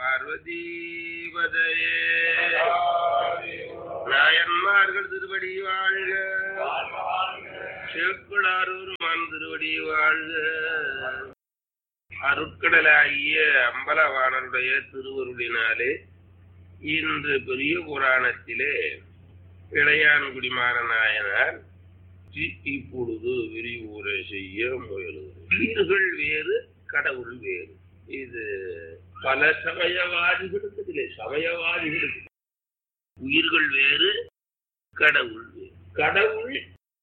பார்வதி பதையே நாயன்மார்கள் திருவடி வாழ்க சேக்குளாரூர் மான் திருவடி வாழ்க அருட்கடலாகிய அம்பலவாணனுடைய திருவருளினாலே இன்று பெரிய புராணத்திலே இளையான்குடிமாற நாயனார் தி- இப்பொழுது விரிவுரை செய்ய முயலுகிறது உயிர்கள் வேறு கடவுள் வேறு இது பல சமயவாதிகளுக்கு இதிலே சமயவாதிகளுக்கு உயிர்கள் வேறு கடவுள் வேறு கடவுள்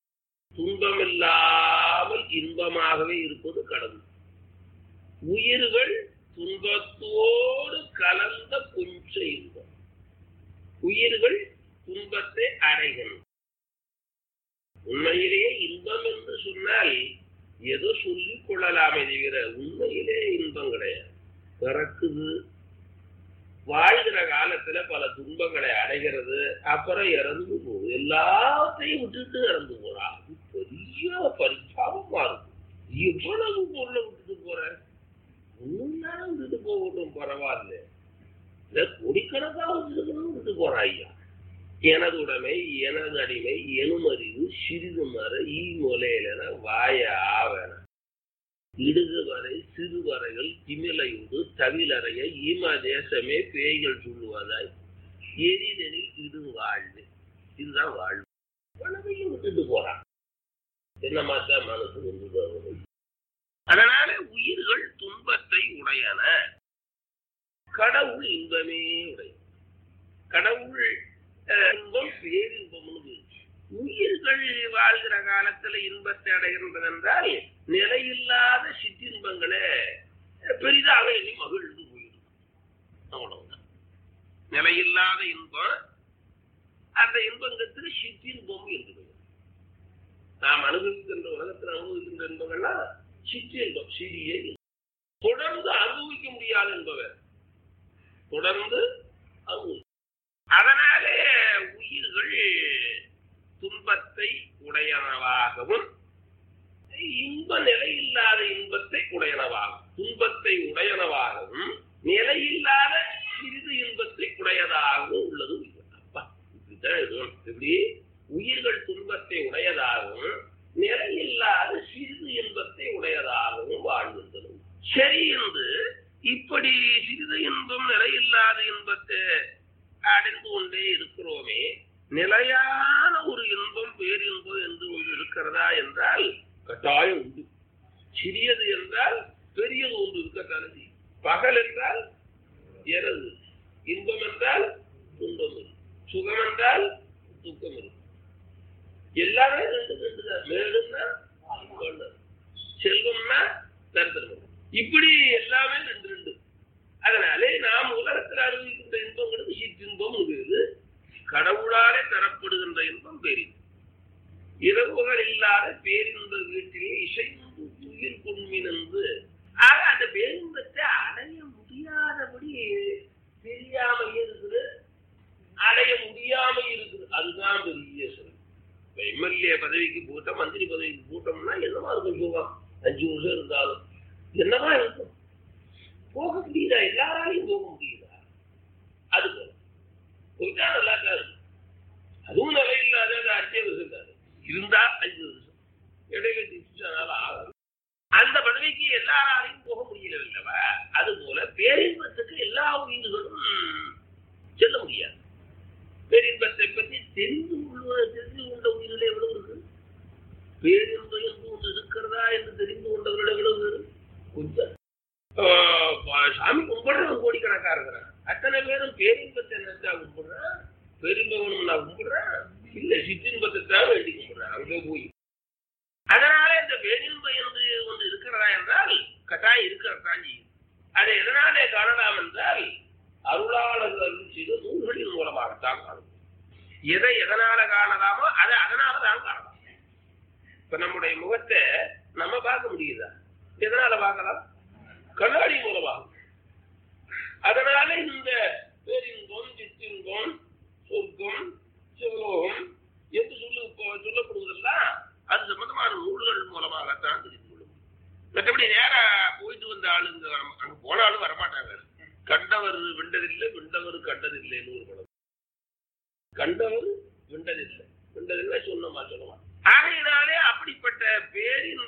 துன்பமில்லாமல் இன்பமாகவே இருப்பது கடவுள் உயிர்கள் துன்பத்தோடு கலந்த கொஞ்ச இன்பம் உயிர்கள் துன்பத்தை அடைகின்றன உண்மையிலேயே இன்பம் என்று சொன்னால் ஏதோ சொல்லிக் கொள்ளலாமே தவிர உண்மையிலே இன்பம் கிடையாது பிறக்குது வாழ்கிற காலத்துல பல துன்பங்களை அடைகிறது அப்புறம் இறந்து போகுது எல்லாத்தையும் விட்டுட்டு இறந்து போறா அது பெரிய பரிசாபமா இருக்கும் எவ்வளவு பொருளை விட்டுட்டு போற ஒண்ணுனால விட்டுட்டு போகட்டும் பரவாயில்ல இல்ல கோடிக்கணக்கா விட்டுட்டு விட்டுட்டு போறா ஐயா எனது உடைமை எனது அடிமை எனுமறிவு சிறிது மர ஈ முலையிலன வாய ஆவன இடுகு வரை சிறு வரைகள் திமிலையுடு தவிலறைய ஈமா தேசமே பேய்கள் சொல்லுவதாய் எரிதனில் இடு வாழ்வு இதுதான் வாழ்வு பணமையும் விட்டுட்டு போறான் என்ன மாத்தா மனசு வந்து போகுது. அதனால உயிர்கள் துன்பத்தை உடையன கடவுள் இன்பமே உடைய கடவுள் அஹ், இன்பம் பேரின்பம்னு பேரு. உயிர்கள் வாழ்கிற காலத்துல இன்பத்தை அடைகின்றது என்றால் நிலையில்லாத சிற்றின்பங்களை அஹ், பெரிதாக எண்ணி மகிழ்ந்து போயிடும் அவ்வளவுதான் நிலையில்லாத இன்பம் அந்த இன்பங்களுக்கு சிற்றின்பம் என்று பெயர் நாம் அனுபவிக்கின்ற உலகத்தில் அனுபவிக்கின்ற இன்பங்கள்லாம் சிற்றின்பம் சிறிய இன்பம். தொடர்ந்து அனுபவிக்க முடியாத என்பவர் தொடர்ந்து அனுபவி அதனாலே உயிர்கள் துன்பத்தை உடையனவாகவும் இன்ப நிலையில்லாத இன்பத்தை உடையனவாகும் துன்பத்தை உடையனவாகவும் நிலையில்லாத சிறிது இன்பத்தை உடையதாகவும் உள்ளது உயிர். அப்பா இப்படித்தான் இருக்கணும். எப்படி உயிர்கள் துன்பத்தை உடையதாகவும் நிலையில்லாத சிறிது இன்பத்தை உடையதாகவும் வாழ்கின்றன சரி என்று இப்படி சிறிது இன்பம் நிலையில்லாத இன்பத்தை அடைந்து கொண்டே இருக்கிறோமே நிலையான ஒரு இன்பம் பேரின்பம் என்று ஒன்று இருக்கிறதா என்றால் கட்டாயம் உண்டு சிறியது என்றால் பெரியது ஒன்று இருக்கத்தானே செய்யும். பகல் என்றால் இரவு இன்பம் என்றால் துன்பம் இருக்கும். சுகம் என்றால் துக்கம் இருக்கும் எல்லாமே ரெண்டு ரெண்டு தான் மேடுன்னா இன்பம்னா, செல்வம்னா தரித்திரம் இப்படி எல்லாமே ரெண்டு ரெண்டு அதனாலே நாம் உலகத்தில் அனுபவிக்கின்ற இன்பங்களுக்கு சிற்றின்பம் வேறு கடவுளாலே தரப்படுகின்ற இன்பம் பேரின்பம் இரவுகள் இல்லாத பேரின்ப வீட்டிலே இசைந்து துயில் கொண்மின் என்று ஆக அந்த பேரின்பத்தை அடைய முடியாதபடி தெரியாம இருக்குது அடைய முடியாம இருக்குது அதுதான் பெரிய சிறப்பு இப்ப எம்எல்ஏ பதவிக்கு போட்டோம் மந்திரி பதவிக்கு போட்டோம்னா என்னமா இருக்கும் சுகம் அஞ்சு வருஷம் இருந்தாலும் என்னவா இருக்கும் போக முடியுதா எல்லாராலையும் போக முடியுதா அது போல போயிட்டா நல்லா தான் இருக்கும் அதுவும் நிலை இல்லாத அது அஞ்சே வருஷம் தான் இருந்தா அஞ்சு வருஷம் இடையில திட்டால ஆகும் அந்த பதவிக்கு எல்லாராலையும் போக முடியல இல்லவா அது போல பேரின்பத்துக்கு எல்லா உயிர்களும் செல்ல முடியாது பேரின்பத்தை பற்றி தெரிந்து கொள்வது தெரிந்து கொண்ட உயிர்கள் எவ்வளவு இருக்கு பேரின்பம் என்று ஒன்று இருக்கிறதா என்று தெரிந்து கொண்டவர்கள் எவ்வளவு பேரு? கொஞ்சம் ஆஹ் ப- சாமி கும்பிடுறவன் கோடிக்கணக்கா இருக்கிறான் அத்தனை பேரும் பேரின்பத்தை நினைச்சா கும்பிடுறான் பேரின்பம் நான் கும்பிடுறேன் இல்ல சிற்றின்பத்தை தான் வேண்டி கும்பிடுறேன் அங்கே போய் அதனால இந்த பேரின்பம் என்று ஒன்று இருக்கிறதா என்றால் கட்டாயம் இருக்கிறதான் செய்யும் அதை எதனாலே காணலாம் என்றால் அருளாளர்கள் அருள் செய்த நூல்களின் மூலமாகத்தான் காணும் எதை எதனால காணலாமோ அதை அதனால தான் காணலாம் இப்ப நம்முடைய முகத்தை நம்ம பார்க்க முடியுதா எதனால பார்க்கலாம் கண்ணாடி மூலமாக அதனால இந்த பேரின்பம் சிற்றின்பம் சொர்க்கம் சிவலோகம் என்று சொல்லு இப்போ சொல்லப்படுவதெல்லாம் அது சம்பந்தமான நூல்கள் மூலமாகத்தான் தெரிந்து கொள்ள முடியும் மற்றபடி நேரா போயிட்டு வந்த ஆளுங்க அங்க போனாலும் வரமாட்டாங்க கண்டவர் விண்டதில்லை விண்டவர் கண்டதில்லைன்னு ஒரு படம் கண்டவர் விண்டதில்லை விண்டதில்லை சொன்னமா சொல்லமா ஆகையினாலே அப்படிப்பட்ட பேரின்